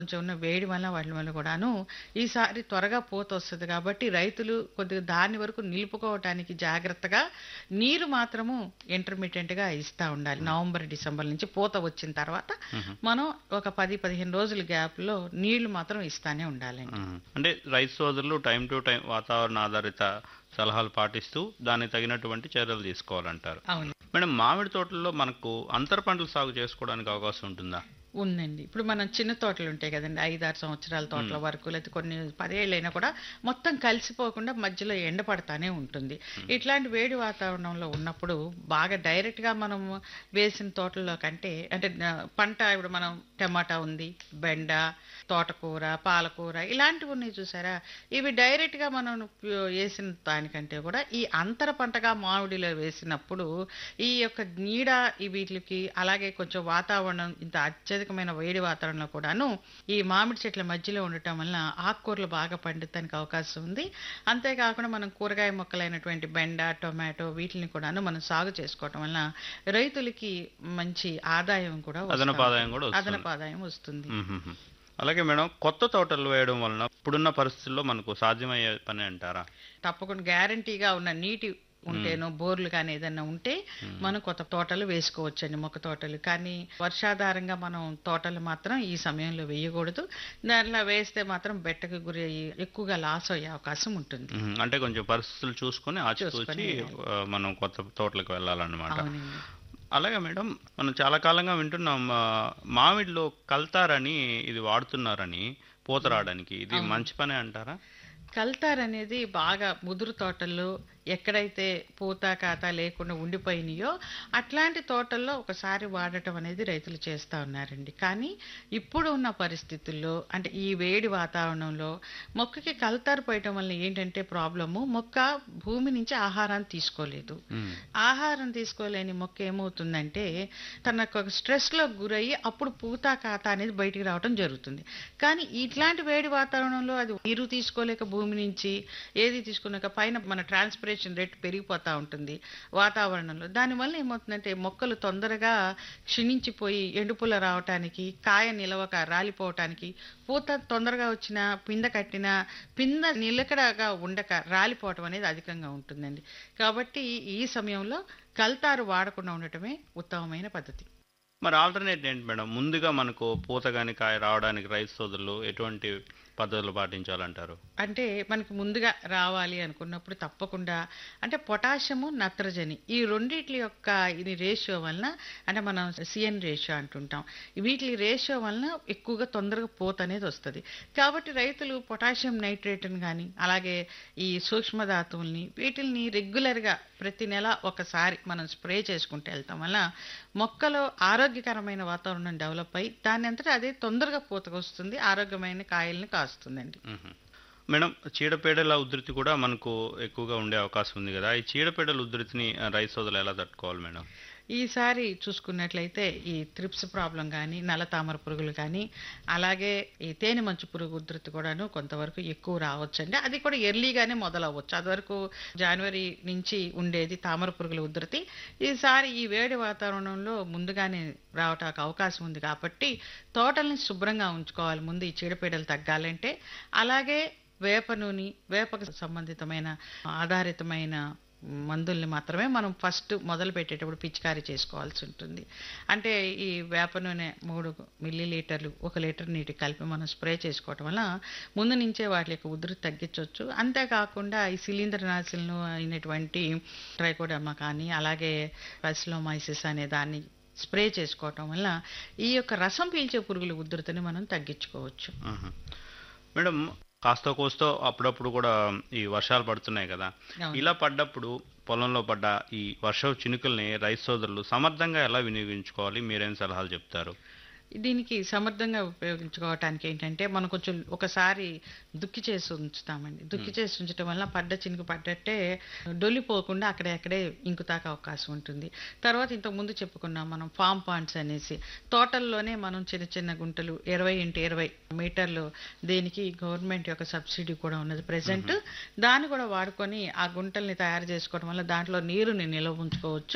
కొంచెం ఉన్న వేడి వల్ల వాటి వల్ల కూడాను ఈసారి త్వరగా పూత వస్తుంది కాబట్టి రైతులు కొద్దిగా దాని వరకు నిలుపుకోవటానికి జాగ్రత్తగా నీరు మాత్రము intermittent గా ఇస్తా ఉండాలి నవంబర్ డిసెంబర్ నుంచి పూత వచ్చిన తర్వాత మనం ఒక పది పదిహేను రోజుల gap లో నీళ్లు మాత్రం ఇస్తానే ఉండాలండి మ్మ్. అంటే రైతు సోదరులు టైం టు టైం వాతావరణ ఆధారిత సలహాలు పాటిస్తూ దానికి తగినటువంటి చర్యలు తీసుకోవాలంటారు అవును మేడం మామిడి తోటల్లో మనకు అంతర పంటలు సాగు చేసుకోవడానికి అవకాశం ఉంటుందా ఉందండి ఇప్పుడు మనం చిన్న తోటలు ఉంటాయి కదండి ఐదారు సంవత్సరాల తోటల వరకు లేకపోతే కొన్ని పదేళ్ళైనా కూడా మొత్తం కలిసిపోకుండా మధ్యలో ఎండ పడతానే ఉంటుంది ఇట్లాంటి వేడి వాతావరణంలో ఉన్నప్పుడు బాగా డైరెక్ట్ గా మనం వేసిన తోటల్లో కంటే అంటే ఆ, పంట ఇప్పుడు మనం టమాటా ఉంది బెండ తోటకూర పాలకూర ఇలాంటివి ఉన్నాయి చూసారా ఇవి డైరెక్ట్ గా మనం ప్యూ- వేసిన దానికంటే కూడా ఈ అంతర పంటగా మామిడిలో వేసినప్పుడు ఈ యొక్క నీడ ఈ వీటికి అలాగే కొంచెం వాతావరణం ఇంత అత్యధికమైన వేడి వాతావరణంలో కూడాను ఈ మామిడి చెట్ల మధ్యలో ఉండటం వలన ఆకుకూరలు బాగా పండుతానికి అవకాశం ఉంది అంతేకాకుండా మనం కూరగాయ మొక్కలైనటువంటి బెండ టొమాటో వీటిని కూడాను మనం సాగు చేసుకోవటం వలన రైతులకి మంచి ఆదాయం కూడా వస్తా అదనపు ఆదాయం కూడా ఉంటుంది. వస్తుంది. అదనపు ఆదాయం వస్తుంది మ్మ్. అలాగే మేడం కొత్త తోటలు వేయడం వలన ఇప్పుడున్న పరిస్థితుల్లో మనకు సాధ్యమయ్యే పని అంటారా తప్పకుండా గ్యారంటీగా ఉన్న నీటి ఉంటేనో బోర్లు కానీ ఏదైనా ఉంటే మనం కొత్త తోటలు వేసుకోవచ్చండి మొక్క తోటలు కానీ వర్షాధారంగా మనం తోటలు మాత్రం ఈ సమయంలో వేయకూడదు దానిలో వేస్తే మాత్రం బెట్టకు గురి అయ్యి ఎక్కువగా లాస్ అయ్యే అవకాశం ఉంటుంది మ్మ్. అంటే కొంచెం పరిస్థితులు చూసుకొని ఆచితూచి చూసుకొని ఆ, మనం కొత్త తోటలకు వెళ్ళాలన్నమాట అవునండి అలాగే మేడం మనం చాలా కాలంగా వింటున్నాం ఆ, మామిడిలో కల్తారని ఇది వాడుతున్నారని పూత రావడానికి ఇది మంచి పనే అంటారా కల్తార్ అనేది బాగా ముదురు తోటల్లో ఎక్కడైతే పూత కాత లేకుండా ఉండిపోయినాయో అట్లాంటి తోటల్లో ఒకసారి వాడటం అనేది రైతులు చేస్తూ ఉన్నారండి కానీ ఇప్పుడు ఉన్న పరిస్థితుల్లో అంటే ఈ వేడి వాతావరణంలో మొక్కకి కల్తారు పోయటం వల్ల ఏంటంటే ప్రాబ్లము మొక్క భూమి నుంచి ఆహారాన్ని తీసుకోలేదు మ్మ్. ఆహారం తీసుకోలేని మొక్క ఏమవుతుందంటే తనకు ఒక స్ట్రెస్లో గురయ్యి అప్పుడు పూత కాత అనేది బయటికి రావడం జరుగుతుంది కానీ ఇట్లాంటి వేడి వాతావరణంలో అది నీరు తీసుకోలేక భూమి నుంచి ఏది తీసుకున్నాక పైన మన ట్రాన్స్పిరేషన్ రేట్ పెరిగిపోతూ ఉంటుంది వాతావరణంలో దానివల్ల ఏమవుతుందంటే మొక్కలు తొందరగా క్షీణించిపోయి ఎండుపుల రావటానికి కాయ నిలవక రాలిపోవటానికి పూత తొందరగా వచ్చిన పింద కట్టిన పింద నిలకడగా ఉండక రాలిపోవటం అనేది అధికంగా ఉంటుందండి కాబట్టి ఈ సమయంలో కల్తారు వాడకుండా ఉండటమే ఉత్తమమైన పద్ధతి మరి ఆల్టర్నేట్ ఏంటి మేడం ముందుగా మనకు పూత కానీ కాయ రావడానికి రైతు సోదరులు ఎటువంటి పద్ధతులు పాటించాలంటారు అంటే మనకి ముందుగా రావాలి అనుకున్నప్పుడు తప్పకుండా అంటే పొటాషియము నత్రజని ఈ రెండిట్ల యొక్క ఇది రేషియో వలన అంటే మనం సిఎన్ రేషియో అంటుంటాం వీటి రేషియో వలన ఎక్కువగా తొందరగా పోత అనేది వస్తుంది కాబట్టి రైతులు పొటాషియం నైట్రేట్ని కానీ అలాగే ఈ సూక్ష్మధాతువుల్ని వీటిల్ని రెగ్యులర్గా ప్రతి నెల ఒకసారి మనం స్ప్రే చేసుకుంటూ వెళ్తాం వల్ల మొక్కలో ఆరోగ్యకరమైన వాతావరణం డెవలప్ అయ్యి దాని అంతటా అదే తొందరగా పూతకొస్తుంది ఆరోగ్యమైన కాయల్ని కాస్తుందండి మ్మ్. మేడం చీడపీడల ఉధృతి కూడా మనకు ఎక్కువగా ఉండే అవకాశం ఉంది కదా ఈ చీడపీడల ఉధృతిని ఆ, రైతు సోదరులు ఎలా తట్టుకోవాలి మేడం ఈసారి చూసుకున్నట్లయితే ఈ త్రిప్స్ ప్రాబ్లం కానీ నల్ల తామర పురుగులు కానీ అలాగే ఈ తేనె మంచు పురుగు ఉధృతి కూడాను కొంతవరకు ఎక్కువ రావచ్చండి అది కూడా ఎర్లీగానే మొదలవ్వచ్చు అది వరకు జనవరి నుంచి ఉండేది తామర పురుగుల ఉధృతి ఈసారి ఈ వేడి వాతావరణంలో ముందుగానే రావటానికి అవకాశం ఉంది కాబట్టి తోటల్ని శుభ్రంగా ఉంచుకోవాలి ముందు ఈ చీడపీడలు తగ్గాలంటే అలాగే వేప నూనె వేపకు సంబంధితమైన ఆధారితమైన మందుల్ని మాత్రమే మనం ఫస్ట్ మొదలు పెట్టేటప్పుడు పిచికారీ చేసుకోవాల్సి ఉంటుంది అంటే ఈ వేప నూనె మూడు మిల్లీ లీటర్లు ఒక లీటర్ నీటి కలిపి మనం స్ప్రే చేసుకోవటం వల్ల ముందు నుంచే వాటి యొక్క ఉధృతి తగ్గించవచ్చు అంతేకాకుండా ఈ శిలీంద్ర నాశులను అయినటువంటి ట్రైకోడర్మా కానీ అలాగే పసిలోమైసిస్ అనే దాన్ని స్ప్రే చేసుకోవటం వల్ల ఈ యొక్క రసం పీల్చే పురుగుల ఉధృతిని మనం తగ్గించుకోవచ్చు మ్మ్. మేడం కాస్త కోస్తో అప్పుడప్పుడు కూడా ఈ వర్షాలు పడుతున్నాయి కదా అవును. ఇలా పడ్డప్పుడు పొలంలో పడ్డ ఈ వర్షపు చినుకుల్ని రైతు సోదరులు సమర్థంగా ఎలా వినియోగించుకోవాలి మీరేం సలహాలు చెప్తారు దీనికి సమర్థంగా ఉపయోగించుకోవటానికి ఏంటంటే మనం కొంచెం ఒకసారి దుక్కి చేసి ఉంచుతామండి దుక్కి చేసి ఉంచడం వల్ల పడ్డ చినుకు పడ్డట్టే డొల్లిపోకుండా అక్కడే ఇంకుతాక అవకాశం ఉంటుంది తర్వాత ఇంతకు ముందు చెప్పుకున్నాం మనం ఫామ్ పాండ్స్ అనేసి తోటల్లోనే మనం చిన్న చిన్న గుంటలు ఇరవై ఇంటూ ఇరవై మీటర్లు దేనికి గవర్నమెంట్ యొక్క సబ్సిడీ కూడా ఉన్నది ప్రెసెంట్ దాన్ని కూడా వాడుకొని ఆ గుంటల్ని తయారు చేసుకోవడం వల్ల దాంట్లో నీరుని నిల్వ ఉంచుకోవచ్చు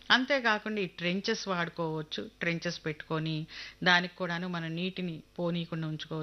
అంతేకాకుండా ఈ ట్రెంచెస్ వాడుకోవచ్చు ట్రెంచెస్ పెట్టుకొని దానికి కూడాను మనం నీటిని పోనీయకుండా ఉంచుకోవచ్చు